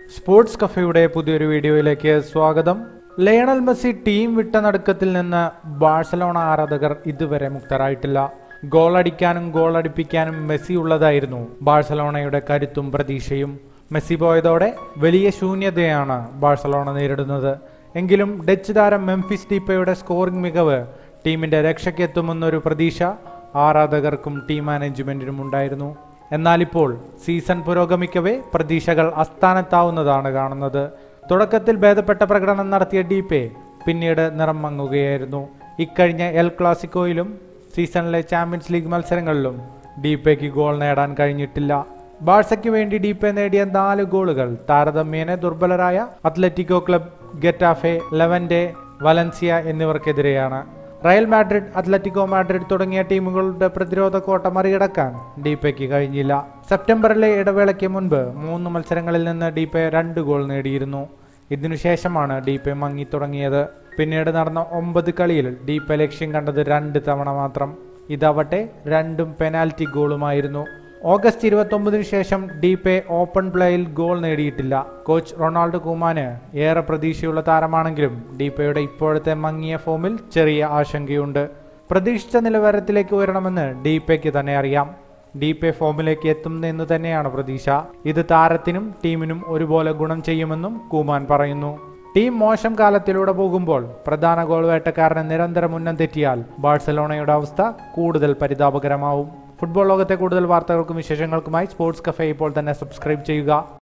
sports കഫയുടെ പുതിയൊരു വീഡിയോയിലേക്ക് സ്വാഗതം ലയണൽ മെസ്സി ടീം വിട്ട നടുക്കത്തിൽ നിന്ന് ബാഴ്സലോണ ആരാധകർ ഇതുവരെ മുക്തരായിട്ടില്ല ഗോൾ അടിക്കാനും ഗോൾ അടിപ്പിക്കാനും മെസ്സി ഉള്ളതായിരുന്നു ബാഴ്സലോണയുടെ കരുത്തും പ്രതീക്ഷയും മെസ്സി പോയതോടെ വലിയ ശൂന്യതയാണ് ബാഴ്സലോണ നേരിടുന്നത് എങ്കിലും ഡച്ച് താരം മെംഫിസ് ഡീപ്പയുടെ സ്കോറിംഗ് മികവ് ടീമിന്റെ രക്ഷയ്ക്കെത്തുമെന്നൊരു പ്രതീക്ഷ ആരാധകർക്കും ടീം മാനേജ്മെന്റിനും ഉണ്ടായിരുന്നു എന്നാൽ ഇപ്പോൾ സീസൺ പുരോഗമിക്കവേ പ്രതീക്ഷകൾ അസ്ഥാനത്താവുന്നതാണ് കാണുന്നത് തുടക്കത്തിൽ ഭേദപ്പെട്ട പ്രകടനം നടത്തിയ ഡീപെ പിന്നീട് നിറം മങ്ങുകയായിരുന്നു ഇക്കഴിഞ്ഞ എൽ ക്ലാസിക്കോയിലും സീസണിലെ ചാമ്പ്യൻസ് ലീഗ് മത്സരങ്ങളിലും ഡീപയ്ക്ക് ഗോൾ നേടാൻ കഴിഞ്ഞിട്ടില്ല ബാഴ്സയ്ക്ക് വേണ്ടി ഡീപെ നേടിയ നാല് ഗോളുകൾ താരതമ്യേന ദുർബലരായ Atletico club Getafe Levante Valencia എന്നിവർക്കെതിരെയാണ് റയൽ മാഡ്രിഡ് അത്ലറ്റിക്കോ മാഡ്രിഡ് തുടങ്ങിയ ടീമുകളുടെ പ്രതിരോധ കോട്ട മറികടക്കാൻ ഡീപയ്ക്ക് കഴിഞ്ഞില്ല സെപ്റ്റംബറിലെ ഇടവേളയ്ക്ക് മുൻപ് മൂന്ന് മത്സരങ്ങളിൽ നിന്ന് ഡീപെ രണ്ട് ഗോൾ നേടിയിരുന്നു ഇതിനുശേഷമാണ് ഡീപെ മങ്ങി തുടങ്ങിയത് പിന്നീട് നടന്ന ഒമ്പത് കളിയിൽ ഡീപെ ലക്ഷ്യം കണ്ടത് രണ്ട് തവണ മാത്രം ഇതാവട്ടെ രണ്ടും പെനാൽറ്റി ഗോളുമായിരുന്നു ഓഗസ്റ്റ് ഇരുപത്തൊമ്പതിനു ശേഷം ഡീപെ ഓപ്പൺ പ്ലേയിൽ ഗോൾ നേടിയിട്ടില്ല കോച്ച് റൊണാൾഡോ കുമാന് ഏറെ പ്രതീക്ഷയുള്ള താരമാണെങ്കിലും ഡീപയുടെ ഇപ്പോഴത്തെ മങ്ങിയ ഫോമിൽ ചെറിയ ആശങ്കയുണ്ട് പ്രതീക്ഷിച്ച നിലവാരത്തിലേക്ക് ഉയരണമെന്ന് ഡീപയ്ക്ക് തന്നെ അറിയാം ഡീപെ ഫോമിലേക്ക് എത്തുമെന്ന് തന്നെയാണ് പ്രതീക്ഷ ഇത് താരത്തിനും ടീമിനും ഒരുപോലെ ഗുണം ചെയ്യുമെന്നും കുമാൻ പറയുന്നു ടീം മോശം കാലത്തിലൂടെ പോകുമ്പോൾ പ്രധാന ഗോൾ വേട്ടക്കാരന് നിരന്തരം ഉന്നം തെറ്റിയാൽ ബാഴ്സലോണയുടെ അവസ്ഥ കൂടുതൽ പരിതാപകരമാവും ഫുട്ബോൾ ലോകത്തെ കൂടുതൽ വാർത്തകൾക്കും വിശേഷങ്ങൾക്കുമായി സ്പോർട്സ് കഫേ ഇപ്പോൾ തന്നെ സബ്സ്ക്രൈബ് ചെയ്യുക